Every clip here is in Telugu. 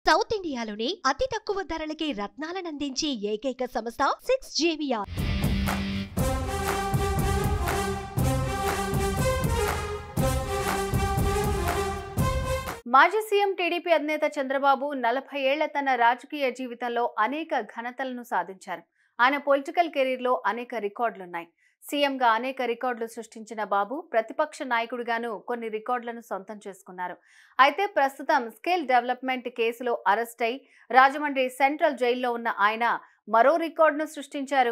సౌత్ ఇండియాలోనే అతి తక్కువ ధరలకి రత్నాలనందించే ఏకైక సంస్థ సిక్స్ జేవిఆర్ మాజీ సీఎం టీడీపీ అధినేత చంద్రబాబు నలభై ఏళ్ల తన రాజకీయ జీవితంలో అనేక ఘనతలను సాధించారు ఆయన పొలిటికల్ కెరీర్లో అనేక రికార్డులున్నాయి సీఎంగా అనేక రికార్డులు సృష్టించిన బాబు ప్రతిపక్ష నాయకుడిగాను కొన్ని రికార్డులను సొంతం చేసుకున్నారు అయితే ప్రస్తుతం స్కిల్ డెవలప్మెంట్ కేసులో అరెస్ట్ అయి రాజమండ్రి సెంట్రల్ జైల్లో ఉన్న ఆయన మరో రికార్డును సృష్టించారు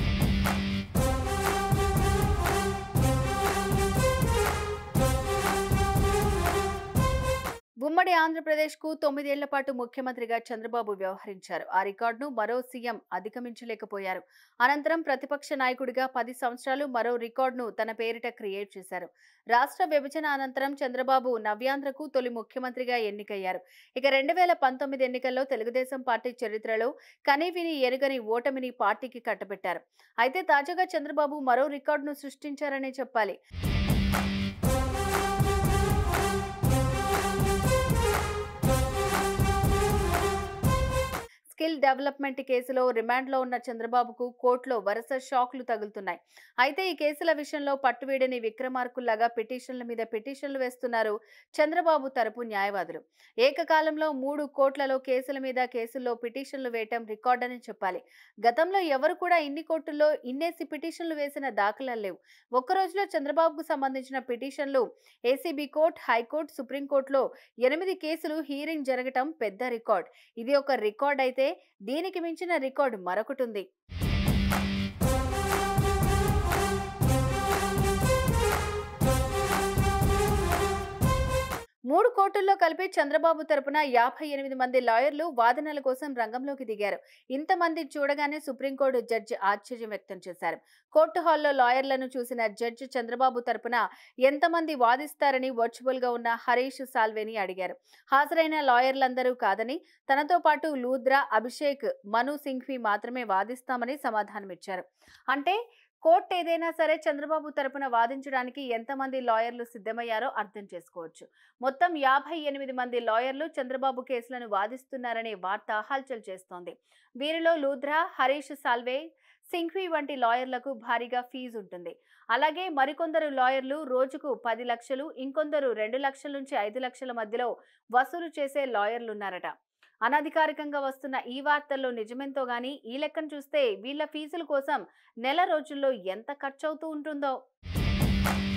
ఉమ్మడి ఆంధ్రప్రదేశ్కు తొమ్మిదేళ్ల పాటు ముఖ్యమంత్రిగా చంద్రబాబు వ్యవహరించారు ఆ రికార్డును మరో సీఎం అధిగమించలేకపోయారు అనంతరం ప్రతిపక్ష నాయకుడిగా పది సంవత్సరాలు మరో రికార్డును తన పేరిట క్రియేట్ చేశారు రాష్ట్ర విభజన అనంతరం చంద్రబాబు నవ్యాంధ్రకు తొలి ముఖ్యమంత్రిగా ఎన్నికయ్యారు ఇక రెండు వేల పంతొమ్మిది ఎన్నికల్లో తెలుగుదేశం పార్టీ చరిత్రలో కనీవిని ఎరుగని ఓటమిని పార్టీకి కట్టబెట్టారు అయితే తాజాగా చంద్రబాబు మరో రికార్డును సృష్టించారనే చెప్పాలి స్కిల్ డెవలప్మెంట్ కేసులో రిమాండ్లో ఉన్న చంద్రబాబుకు కోర్టులో వరుస షాక్లు తగులుతున్నాయి అయితే ఈ కేసుల విషయంలో పట్టువీడని విక్రమార్కుల్లాగా పిటిషన్ల మీద పిటిషన్లు వేస్తున్నారు చంద్రబాబు తరపు న్యాయవాదులు ఏకకాలంలో మూడు కోట్లలో కేసుల మీద కేసుల్లో పిటిషన్లు వేయటం రికార్డని చెప్పాలి గతంలో ఎవరు కూడా ఇన్ని కోర్టుల్లో ఇన్నేసి పిటిషన్లు వేసిన దాఖలాలు లేవు ఒక్క రోజులో చంద్రబాబుకు సంబంధించిన పిటిషన్లు ఏసీబీ కోర్టు హైకోర్టు సుప్రీంకోర్టులో ఎనిమిది కేసులు హీరింగ్ జరగటం పెద్ద రికార్డ్ ఇది ఒక రికార్డ్ అయితే దీనికి మించిన రికార్డు మరొకటి ఉంది మూడు కోర్టుల్లో కలిపి చంద్రబాబు తరపున యాభై ఎనిమిది మంది లాయర్లు వాదనల కోసం రంగంలోకి దిగారు ఇంతమంది చూడగానే సుప్రీంకోర్టు జడ్జి ఆశ్చర్యం వ్యక్తం చేశారు కోర్టు హాల్లో లాయర్లను చూసిన జడ్జి చంద్రబాబు తరపున ఎంతమంది వాదిస్తారని వర్చువల్ గా ఉన్న హరీష్ సాల్వేని అడిగారు హాజరైన లాయర్లందరూ కాదని తనతో పాటు లూద్రా అభిషేక్ మను సింఘ్వి మాత్రమే వాదిస్తామని సమాధానమిచ్చారు అంటే కోర్టు ఏదైనా సరే చంద్రబాబు తరపున వాదించడానికి ఎంతమంది లాయర్లు సిద్ధమయ్యారో అర్థం చేసుకోవచ్చు మొత్తం యాభై ఎనిమిది మంది లాయర్లు చంద్రబాబు కేసులను వాదిస్తున్నారనే వార్త హల్చల్ చేస్తోంది వీరిలో లూధ్రా హరీష్ సాల్వే సింఘ్వి వంటి లాయర్లకు భారీగా ఫీజు ఉంటుంది అలాగే మరికొందరు లాయర్లు రోజుకు పది లక్షలు ఇంకొందరు రెండు లక్షల నుంచి ఐదు లక్షల మధ్యలో వసూలు చేసే లాయర్లున్నారట అనధికారికంగా వస్తున్న ఈ వార్తల్లో నిజమెంతో గానీ ఈ లెక్కను చూస్తే వీళ్ళ ఫీజుల కోసం నెల రోజుల్లో ఎంత ఖర్చవుతూ ఉంటుందో